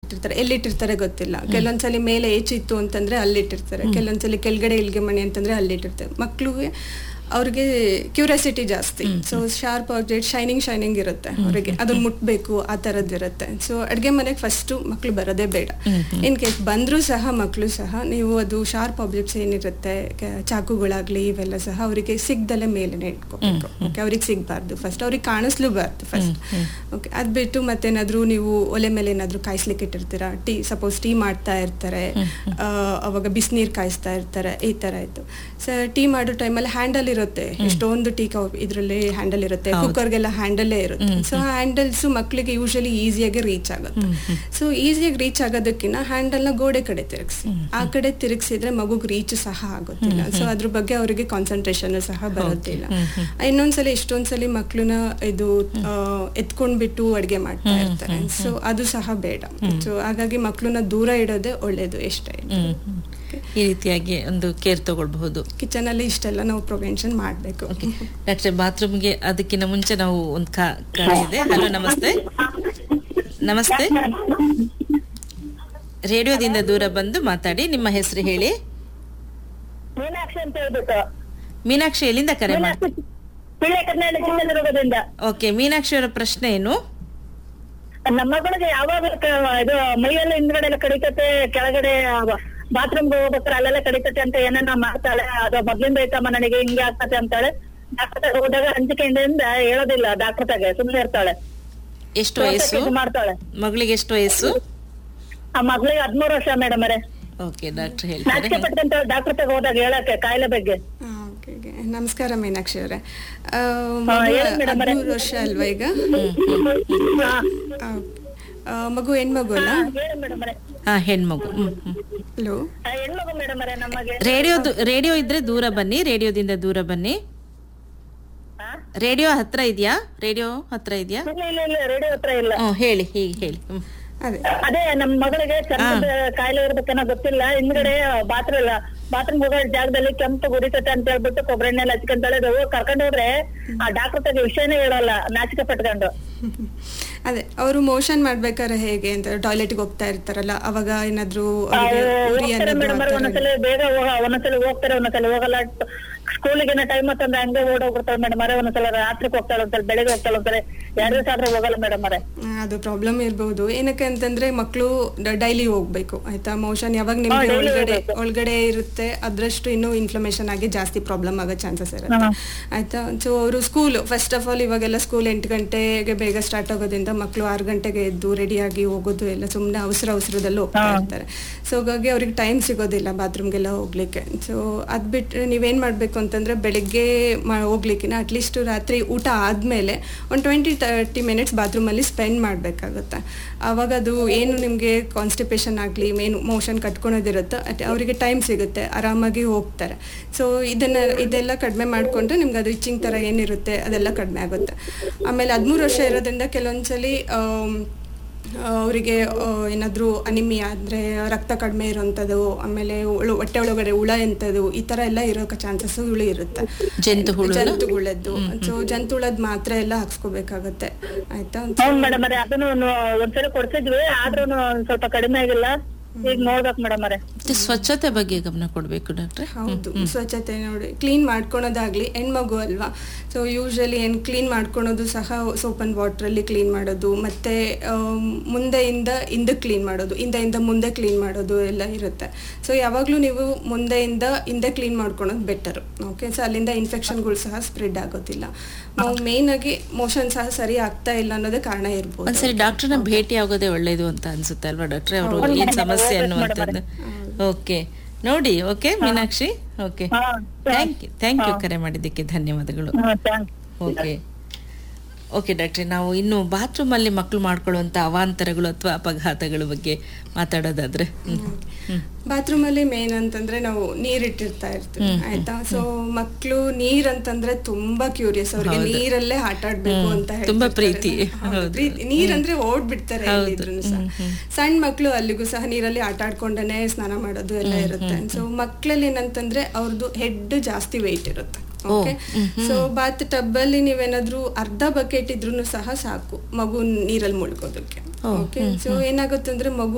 ಇಟ್ಟಿರ್ತಾರೆ ಎಲ್ಲಿಟ್ಟಿರ್ತಾರೆ ಗೊತ್ತಿಲ್ಲ ಕೆಲವೊಂದ್ಸಲಿ ಮೇಲೆ ಏಚಿತ್ತು ಅಂತಂದ್ರೆ ಅಲ್ಲಿಟ್ಟಿರ್ತಾರೆ ಕೆಲವೊಂದ್ಸಲಿ ಕೆಳಗಡೆ ಇಲ್ಗೆ ಮಣಿ ಅಂತಂದ್ರೆ ಅಲ್ಲಿಟ್ಟಿರ್ತಾರೆ ಮಕ್ಳಿಗೆ ಅವ್ರಿಗೆ ಕ್ಯೂರಿಯಾಸಿಟಿ ಜಾಸ್ತಿ so sharp object shining shining ಇರುತ್ತೆ ಅವರಿಗೆ ಅದನ್ನ ಮುಟ್ಬೇಕು ಆ ಥರದ್ದು ಇರುತ್ತೆ ಸೊ ಅಡುಗೆ ಮನೆಗೆ ಫಸ್ಟು ಮಕ್ಳು ಬರೋದೇ ಬೇಡ ಇನ್ ಕೇಸ್ ಬಂದರೂ ಸಹ ಮಕ್ಕಳು ಸಹ ನೀವು ಅದು ಶಾರ್ಪ್ ಆಬ್ಜೆಕ್ಟ್ಸ್ ಏನಿರುತ್ತೆ ಕ- ಚಾಕುಗಳಾಗ್ಲಿ ಇವೆಲ್ಲ ಸಹ ಅವರಿಗೆ ಸಿಗ್ದಲ್ಲೇ ಮೇಲೆನೆ ಇಟ್ಕೋಬೇಕು ಓಕೆ ಅವ್ರಿಗೆ ಸಿಗಬಾರ್ದು ಫಸ್ಟ್ ಅವ್ರಿಗೆ ಕಾಣಿಸ್ಲೂಬಾರ್ದು ಫಸ್ಟ್ ಓಕೆ ಅದು ಬಿಟ್ಟು ಮತ್ತೇನಾದ್ರೂ ನೀವು ಒಲೆ ಮೇಲೆ ಏನಾದ್ರೂ ಕಾಯಿಸ್ಲಿಕ್ಕೆ ಇಟ್ಟಿರ್ತೀರಾ ಟೀ ಸಪೋಸ್ ಟೀ ಮಾಡ್ತಾ ಇರ್ತಾರೆ ಆ, ಅವಾಗ ಬಿಸಿನೀರು ಕಾಯಿಸ್ತಾ ಇರ್ತಾರೆ ಈ ಥರ ಇತ್ತು ಸೊ ಟೀ ಮಾಡೋ ಟೈಮಲ್ಲಿ ಹ್ಯಾಂಡಲ್ ಇರುತ್ತೆ ಎಷ್ಟೊಂದು ಟೀ ಕಪ್ ಇದರಲ್ಲಿ ಹ್ಯಾಂಡಲ್ ಇರುತ್ತೆ ಕುಕ್ಕರ್ಗೆಲ್ಲ ಹ್ಯಾಂಡಲ್ಲೇ ಇರುತ್ತೆ ಸೊ ಹ್ಯಾಂಡಲ್ಸ್ ಮಕ್ಕಳಿಗೆ ಯೂಶಲಿ ಈಸಿಯಾಗಿ ರೀಚ್ ಆಗುತ್ತೆ ಸೊ ಈಸಿಯಾಗಿ ರೀಚ್ ಆಗೋದಕ್ಕಿಂತ ಹ್ಯಾಂಡಲ್ನ ಗೋಡೆ ಕಡೆ ತಿರುಗಿಸಿ ಆ ಕಡೆ ತಿರುಗಿಸಿದ್ರೆ ಮಗುಗೆ ರೀಚ್ ಸಹ ಆಗೋದಿಲ್ಲ ಸೊ ಅದ್ರ ಬಗ್ಗೆ ಅವರಿಗೆ ಕಾನ್ಸಂಟ್ರೇಷನ್ ಸಹ ಬರೋದಿಲ್ಲ ಇನ್ನೊಂದ್ಸಲಿ ಎಷ್ಟೊಂದ್ಸಲಿ ಮಕ್ಳನ್ನ ಇದು ಆ, ಎತ್ಕೊಂಡ್ಬಿಟ್ಟು ಅಡ್ಗೆ ಮಾಡ್ತಾ ಇರ್ತಾರೆ ಸೊ ಅದು ಸಹ ಬೇಡ ಸೊ ಹಾಗಾಗಿ ಮಕ್ಳನ್ನ ದೂರ ಇಡೋದೇ ಒಳ್ಳೇದು ಎಷ್ಟೇ ಹ್ಮ್, ಹ್ಮ್. ಈ ರೀತಿಯಾಗಿ ಒಂದು ಕೇರ್ ತಗೊಳ್ಬಹುದು ಕಿಚನ್ ಅಲ್ಲಿ ಇಷ್ಟೆಲ್ಲ ನಾವು ಪ್ರಿವೆನ್ಷನ್ ಮಾಡ್ಬೇಕು ಡಾಕ್ಟ್ರೆ ಬಾತ್ರೂಮ್ಗೆ ಅದಕ್ಕಿಂತ ಮುಂಚೆ ನಾವು ಒಂದು ಕಾ ಕರೆ ಇದೆ ಹಲೋ ನಮಸ್ತೆ ನಮಸ್ತೆ ರೇಡಿಯೋದಿಂದ ದೂರ ಬಂದು ಮಾತಾಡಿ ನಿಮ್ಮ ಹೆಸರು ಹೇಳಿ ಮೀನಾಕ್ಷಿ ಅಂತ ಹೇಳ್ಬಿಟ್ಟು ಮೀನಾಕ್ಷಿ ಎಲ್ಲಿಂದ ಕರೆ ಮಾಡಿ ಮೀನಾಕ್ಷಿ ಪಿಳ್ಳೆ ಕರ್ನಾಟಕ ಚಿತ್ರದುರ್ಗದಿಂದ ಓಕೆ ಮೀನಾಕ್ಷಿ ಅವರ ಪ್ರಶ್ನೆ ಏನು ನಮ್ಮ ಮಗಳಿಗೆ ಯಾವಾಗ ಕ- ಇದು ಮೈಯೆಲ್ಲ ಹಿಂದ್ಗಡೆ ಎಲ್ಲ ಕಡಿತತೆ ಕೆಳಗಡೆ ಬಾತ್ರೂಮ್ ಹೋಗ್ಬೇಕಾರೆ ಅಲ್ಲೆಲ್ಲ ಕಡಿತತೆ ಅಂತ ಏನೇನ ಮಾಡ್ತಾಳೆ ಅದು ಮೊದ್ಲಿಂದ ಐತಮ್ಮ ನನಗೆ ಹಿಂಗೆ ಆಗ್ತದೆ ಅಂತಾಳೆ ಡಾಕ್ಟರ್ ಹೋದಾಗ ಅಂಜಿಕೆಯಿಂದ ಹೇಳೋದಿಲ್ಲ ಡಾಕ್ಟರ್ ತಾಗೆ ಸುಮ್ನೆ ಇರ್ತಾಳೆ ಎಷ್ಟು ವಯಸ್ಸು ಇದು ಮಾಡ್ತಾಳೆ ಮಗಳಿಗೆ ಎಷ್ಟು ವಯಸ್ಸು ಆ ಮಗಳಿಗೆ ಹದ್ಮೂರು ವರ್ಷ ಮೇಡಮ್ ಅವರೇ ಓಕೆ ಡಾಕ್ಟರ್ ಹೇಳ್ತಾರೆ ನಾಚಿಕೆ ಪಟ್ಟಂತ ಡಾಕ್ಟರ್ ತಾಗ ಹೋದಾಗ ಹೇಳಕ್ಕೆ ಕಾಯಿಲೆ ಬಗ್ಗೆ ಆ, okay, okay. ನಮಸ್ಕಾರ ಮೀನಾಕ್ಷಿ ಅವರೇ ಆ, ಹಾ, ಮಗು ಹೇಳಿ madam ಅವ್ರೆ. ಹದ್ಮೂರು ವರ್ಷ ಅಲ್ವಾ ಈಗ ಹಾ. ಆ, ಆ, ಮಗು ಹೆಣ್ಮಗು ಅಲ್ಲ ಹಾ, ಹೇಳಿ ಮೇಡಮ್ ಅವರೇ ಹಾ ಹೆಣ್ಮಗು ಹ್ಮ್ ಹ್ಮ್ ಹಲೋ ಆ, ಹೆಣ್ಮಗು ಮೇಡಮ್ ಅವರೇ ನಮಗೆ ರೇಡಿಯೋ ರೇಡಿಯೋ ಇದ್ರೆ ದೂರ ಬನ್ನಿ ರೇಡಿಯೋದಿಂದ ದೂರ ಬನ್ನಿ ಹಾ? ರೇಡಿಯೋ ಹತ್ರ ಇದೆಯಾ ರೇಡಿಯೋ ಹತ್ರ ಇದೆಯಾ ಇಲ್ಲ ಇಲ್ಲ ಇಲ್ಲ ರೇಡಿಯೋ ಹತ್ರ ಇಲ್ಲ ಹ್ಮ್ ಹೇಳಿ ಹೀಗೆ ಹೇಳಿ ಹ್ಮ್ ಅದೇ ಅದೇ ನಮ್ ಮಗಳಿಗೆ ಚರ್ಮದ ಕಾಯಿಲೆ ಇರ್ಬೇಕನ್ನೋ ಗೊತ್ತಿಲ್ಲ ಹಿಂದ್ಗಡೆ ಬಾತ್ರೂಮ್ ಇಲ್ಲ ಬಾತ್ರೂಮ್ ಹೋಗೋ ಜಾಗದಲ್ಲಿ ಕೆಂಪು ಗುರಿತತೆ ಅಂತ ಹೇಳ್ಬಿಟ್ಟು ಕೊಬ್ಬರಿ ಎಣ್ಣೆ ಎಲ್ಲ ಹಚ್ಕೊಂತಾಳೆ ಅದು ಕರ್ಕೊಂಡು ಹೋದ್ರೆ ಆ ಡಾಕ್ಟರ್ ತಗ ವಿಷಯನೇ ಹೇಳಲ್ಲ ನಾಚಿಕೆ ಪಟ್ಕೊಂಡು ಅದೇ ಅವರು ಮೋಷನ್ ಮಾಡ್ಬೇಕಾದ್ರೆ ಹೇಗೆ ಅಂತ ಟಾಯ್ಲೆಟ್ಗೆ ಹೋಗ್ತಾ ಇರ್ತಾರಲ್ಲ ಅವಾಗ ಏನಾದ್ರೂ ಅವ್ರಿಗೆ ಉರಿ ಹೋಗ್ತಾರೆ ಅನ್ನೋದು ಮೇಡಮ್ ಆ ಥರ ಒಂದೊಂದ್ಸಲ ಬೇಗ ಹೋಗ ಒಂದೊಂದ್ಸಲ ಹೋಗ್ತಾರೆ ಒಂದೊಂದ್ಸಲ ಹೋಗಲ್ಲ ಸ್ಕೂಲಿಗೆ ಟೈಮ್ ಅಂತಂದ್ರೆ ಹಂಗೆ ಓಡೋಗ್ಬಿಡ್ತಾಳೆ ಮೇಡಮ್ ಅರೆ ಒಂದೊಂದ್ಸಲ ರಾತ್ರಿ ಹೋಗ್ತಾಳೆ ಒಂದ್ಸಲ ಬೆಳಿಗ್ಗೆ ಹೋಗ್ತಾಳೆ ಒಂದ್ಸಲ ಎರಡು ದಿವಸ ಆದ್ರೆ ಹೋಗಲ್ಲ ಮೇಡಮ್ ಅರೆ ಆ, ಅದು ಪ್ರಾಬ್ಲಮ್ ಇರ್ಬಹುದು ಏನಕ್ಕೆ ಅಂತಂದ್ರೆ ಮಕ್ಕಳು ಡೈಲಿ ಹೋಗ್ಬೇಕು ಆಯ್ತಾ ಮೋಷನ್ ಯಾವಾಗ ನಿಮ್ಗೆ daily ಒಳಗಡೆ ಹೋಗ್ಬೇಕು. ಒಳಗಡೆ ಇರುತ್ತೆ ಅದ್ರಷ್ಟು ಇನ್ನೂ ಇನ್ಫ್ಲಮೇಷನ್ ಆಗಿ ಜಾಸ್ತಿ ಪ್ರಾಬ್ಲಮ್ ಆಗೋ ಚಾನ್ಸಸ್ ಇರುತ್ತೆ ಆಯ್ತಾ ಸೊ ಅವರು ಸ್ಕೂಲ್ ಫಸ್ಟ್ ಆಫ್ ಆಲ್ ಇವಾಗೆಲ್ಲ ಸ್ಕೂಲ್ ಎಂಟು ಗಂಟೆಗೆ ಬೇಗ ಸ್ಟಾರ್ಟ್ ಆಗೋದ್ರಿಂದ ಮಕ್ಕಳು ಆರು ಗಂಟೆಗೆ ಎದ್ದು ರೆಡಿಯಾಗಿ ಹೋಗೋದು ಎಲ್ಲ ಸುಮ್ಮನೆ ಅವಸರ ಅವಸರದಲ್ಲಿ ಹೋಗ್ತಾ ಇರ್ತಾರೆ ಸೊ ಹಾಗಾಗಿ ಅವ್ರಿಗೆ ಟೈಮ್ ಸಿಗೋದಿಲ್ಲ ಬಾತ್ರೂಮ್ಗೆಲ್ಲ ಹೋಗ್ಲಿಕ್ಕೆ ಸೊ ಅದ್ ಬಿಟ್ರೆ ನೀವೇನ್ ಮಾಡ್ಬೇಕು ಅಂತಂದ್ರೆ ಬೆಳಿಗ್ಗೆ ಮಾ- ಹೋಗ್ಲಿಕ್ಕಿನ ಅಟ್ಲೀಸ್ಟ್ ರಾತ್ರಿ ಊಟ ಆದ್ಮೇಲೆ ಒಂದು ಟ್ವೆಂಟಿ ತರ್ಟಿ ಮಿನಿಟ್ಸ್ ಬಾತ್ರೂಮಲ್ಲಿ ಸ್ಪೆಂಡ್ ಮಾಡಬೇಕಾಗುತ್ತೆ ಆವಾಗ ಅದು ಏನು ನಿಮಗೆ ಕಾನ್ಸ್ಟಿಪೇಷನ್ ಆಗಲಿ ಮೇನು ಮೋಷನ್ ಕಟ್ಕೊಳೋದಿರುತ್ತೋ ಅಟ್ ಅವರಿಗೆ ಟೈಮ್ ಸಿಗುತ್ತೆ ಆರಾಮಾಗಿ ಹೋಗ್ತಾರೆ ಸೊ ಇದನ್ನ ಇದೆಲ್ಲ ಕಡಿಮೆ ಮಾಡಿಕೊಂಡ್ರೆ ನಿಮ್ಗೆ ಅದು ಇಚ್ಚಿಂಗ್ ಥರ ಏನಿರುತ್ತೆ ಅದೆಲ್ಲ ಕಡಿಮೆ ಆಗುತ್ತೆ ಆಮೇಲೆ ಹದಿಮೂರು ವರ್ಷ ಇರೋದ್ರಿಂದ ಕೆಲವೊಂದ್ಸಲಿ ಆಮ್, ಅವರಿಗೆ ಏನಾದರೂ ಅನಿಮಿಯಾ ಅಂದರೆ ರಕ್ತ ಕಡಿಮೆ ಇರೋಂಥದ್ದು ಆಮೇಲೆ ಉಳು ಹೊಟ್ಟೆ ಒಳಗಡೆ ಹುಳ ಎಂಥದ್ದು ಈ ಥರ ಎಲ್ಲ ಇರೋ ಚಾನ್ಸಸ್ ಹುಳು ಇರುತ್ತೆ ಜಂತು ಹುಳು ಅಲ್ಲ? ಜಂತುಗಳದ್ದು ಸೊ ಜಂತುಳದ ಮಾತ್ರೆ ಎಲ್ಲ ಹಾಕ್ಸ್ಕೋಬೇಕಾಗತ್ತೆ ಆಯ್ತಾ ಹೌದ್ ಮೇಡಮ್ ಅರೆ ಅದನ್ನು ಒಂದ್ಸಲ ಕೊಡ್ಸಿದ್ವಿ ಆದ್ರೂ ಸ್ವಲ್ಪ ಕಡಿಮೆ ಆಗಿಲ್ಲ ಈಗ ನೋಡ್ಬೇಕು ಮೇಡಮ್ ಅರೆ ಮತ್ತೆ ಸ್ವಚ್ಛತೆ ಬಗ್ಗೆ ಗಮನ ಕೊಡ್ಬೇಕು ಡಾಕ್ಟ್ರೆ ಹೌದು ಸ್ವಚ್ಛತೆ ನೋಡಿ ಕ್ಲೀನ್ ಮಾಡ್ಕೊಳೋದಾಗ್ಲಿ ಹೆಣ್ಮಗು ಅಲ್ವಾ ಸೊ ಯೂಶಲಿ ಏನು ಕ್ಲೀನ್ ಮಾಡ್ಕೊಳೋದು ಸಹ ಸೋಪ್ ಅಂಡ್ ವಾಟ್ರಲ್ಲಿ ಕ್ಲೀನ್ ಮಾಡೋದು ಮತ್ತೆ ಆಮ್, ಮುಂದೆಯಿಂದ ಹಿಂದಕ್ಕೆ ಕ್ಲೀನ್ ಮಾಡೋದು ಹಿಂದೆಯಿಂದ ಮುಂದೆ ಕ್ಲೀನ್ ಮಾಡೋದು ಎಲ್ಲ ಇರುತ್ತೆ ಸೊ ಯಾವಾಗಲೂ ನೀವು ಮುಂದೆಯಿಂದ ಹಿಂದೆ ಕ್ಲೀನ್ ಮಾಡ್ಕೊಳೋದು ಬೆಟರ್ ಓಕೆ ಸೊ ಅಲ್ಲಿಂದ ಇನ್ಫೆಕ್ಷನ್ಗಳು ಸಹ ಸ್ಪ್ರೆಡ್ ಆಗೋದಿಲ್ಲ ನಾವು ಮೇನ್ ಆಗಿ ಮೋಷನ್ ಸಹ ಸರಿ ಆಗ್ತಾ ಇಲ್ಲ ಅನ್ನೋದೇ ಕಾರಣ ಇರ್ಬೋದು ಒಂದ್ಸರಿ ಡಾಕ್ಟರ್ನ ಭೇಟಿ ಆಗೋದೇ ಒಳ್ಳೇದು ಅಂತ ಅನ್ಸುತ್ತೆ ಅಲ್ವಾ ಡಾಕ್ಟ್ರೆ ಅವರು ಏನ್ ಸಮಸ್ಯೆ ಅನ್ನುವಂಥದ್ದು ಓಕೆ ನೋಡಿ ಓಕೆ ಮೀನಾಕ್ಷಿ ಓಕೆ ಹಾ ಥ್ಯಾಂಕ್ ಯು ಥ್ಯಾಂಕ್ ಯು ಕರೆ ಮಾಡಿದ್ದಕ್ಕೆ ಧನ್ಯವಾದಗಳು ಹಾ ಥ್ಯಾಂಕ್ಸ್ ಓಕೆ ಓಕೆ ಡಾಕ್ಟ್ರೆ ನಾವು ಇನ್ನು ಬಾತ್ರೂಮ್ ಅಲ್ಲಿ ಮಕ್ಕಳು ಮಾಡ್ಕೊಳ್ಳುವಂತ ಅವಾಂತರಗಳು ಅಥವಾ ಅಪಘಾತಗಳ ಬಗ್ಗೆ ಮಾತಾಡೋದಾದ್ರೆ ಹ್ಮ್. ಹ್ಮ್. ಬಾತ್ರೂಮ್ ಅಲ್ಲಿ ಮೇನ್ ಅಂತಂದ್ರೆ ನಾವು ನೀರ್ ಇಟ್ಟಿರ್ತಾ ಇರ್ತೀವಿ ಆಯ್ತಾ ಸೊ ಮಕ್ಳು ನೀರ್ ಅಂತಂದ್ರೆ ತುಂಬಾ ಕ್ಯೂರಿಯಸ್ ಅವ್ರಿಗೆ ನೀರಲ್ಲೇ ಆಟ ಆಡ್ಬೇಕು ಅಂತ ಹೇಳ್ತಿರ್ತಾರೆ. ತುಂಬಾ ಪ್ರೀತಿ. ಹೌದು, ಹೌದು. ಪ್ರೀತಿ ನೀರ್ ಅಂದ್ರೆ ಓಡ್ಬಿಡ್ತಾರೆ ಹೌದು. ಎಲ್ಲಿದ್ರು ಸಹ ಸಣ್ಣ ಮಕ್ಳು ಅಲ್ಲಿಗೂ ಸಹ ನೀರಲ್ಲಿ ಆಟ ಆಡ್ಕೊಂಡೇ ಸ್ನಾನ ಮಾಡೋದು ಎಲ್ಲ ಇರುತ್ತೆ ಸೊ ಮಕ್ಳಲ್ಲಿ ಏನಂತಂದ್ರೆ ಅವ್ರದ್ದು ಹೆಡ್ ಜಾಸ್ತಿ ವೆಯ್ಟ್ ಇರುತ್ತೆ ಓಕೆ ಸೊ ಬಾತ್ ಟಬ್ ಅಲ್ಲಿ ನೀವೇನಾದ್ರೂ ಅರ್ಧ ಬಕೆಟ್ ಇದ್ರೂ ಸಹ ಸಾಕು ಮಗು ನೀರಲ್ಲಿ ಮುಳ್ಗೋದಕ್ಕೆ ಓಕೆ ಸೊ ಏನಾಗುತ್ತೆ ಅಂದ್ರೆ ಮಗು